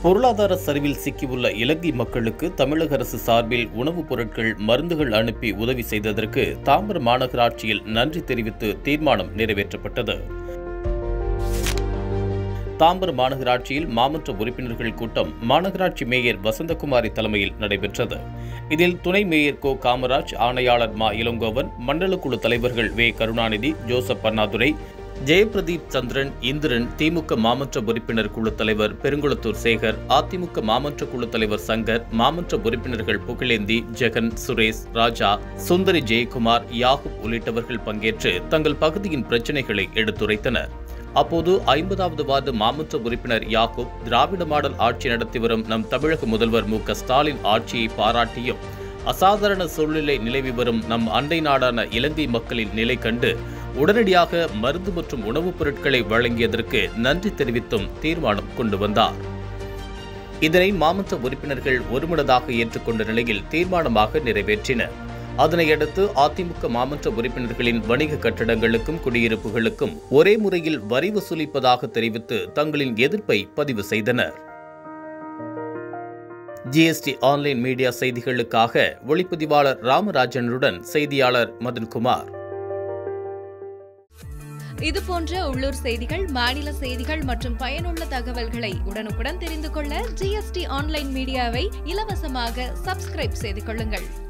பொருளாதார சரிவில் சிக்கியுள்ள இலங்கை மக்களுக்கு தமிழக அரசு சார்பில் உணவுப் பொருட்கள் மருந்துகள் அனுப்பி உதவி செய்ததற்கு தாம்பரம் மாநகராட்சியில் நன்றி தெரிவித்து தீர்மானம் நிறைவேற்றப்பட்டது தாம்பரம் மாநகராட்சியில் மாமன்ற உறுப்பினர்கள் கூட்டம் மாநகராட்சி மேயர் வசந்தகுமாரி தலைமையில் நடைபெற்றது இதில் துணை மேயர் கோ காமராஜ் ஆணையாளர் மா இளங்கோவன் மண்டல குழு தலைவர்கள் வே கருணாநிதி ஜோசப் அண்ணாதுரை ஜெயபிரதீப் சந்திரன் இந்திரன் திமுக மாமன்ற உறுப்பினர் குழு தலைவர் பெருங்குளத்தூர் சேகர் அதிமுக மாமன்ற குழு தலைவர் சங்கர் மாமன்ற உறுப்பினர்கள் புகழேந்தி ஜெகன் சுரேஷ் ராஜா சுந்தரி ஜெயக்குமார் யாகுப் உள்ளிட்டவர்கள் பங்கேற்று தங்கள் பகுதியின் பிரச்சினைகளை எடுத்துரைத்தனர் அப்போது ஐம்பதாவது வார்டு மாமன்ற உறுப்பினர் யாக்கூப் திராவிட மாடல் ஆட்சி நடத்தி வரும் நம் தமிழக முதல்வர் மு க ஸ்டாலின் ஆட்சியை பாராட்டியும் அசாதாரண சூழ்நிலை நிலவி வரும் நம் அண்டை நாடான இலங்கை மக்களின் நிலை கண்டு உடனடியாக மருந்து மற்றும் உணவுப் பொருட்களை வழங்கியதற்கு நன்றி தெரிவித்தும் தீர்மானம் கொண்டு வந்தார் இதனை மாமன்ற உறுப்பினர்கள் ஒருமனதாக ஏற்றுக்கொண்ட நிலையில் தீர்மானமாக நிறைவேற்றினர் அதனையடுத்து அதிமுக மாமன்ற உறுப்பினர்களின் வணிக கட்டடங்களுக்கும் குடியிருப்புகளுக்கும் ஒரே முறையில் வரி வசூலிப்பதாக தெரிவித்து தங்களின் எதிர்ப்பை பதிவு செய்தனர் ஜிஎஸ்டி ஆன்லைன் மீடியா செய்திகளுக்காக ஒளிப்பதிவாளர் ராமராஜனுடன் செய்தியாளர் மதன்குமார் இது போன்ற உள்ளூர் செய்திகள் மாநில செய்திகள் மற்றும் பயனுள்ள தகவல்களை உடனுக்குடன் தெரிந்து கொள்ள ஜிஎஸ்டி ஆன்லைன் மீடியாவை இலவசமாக சப்ஸ்கிரைப் செய்து கொள்ளுங்கள்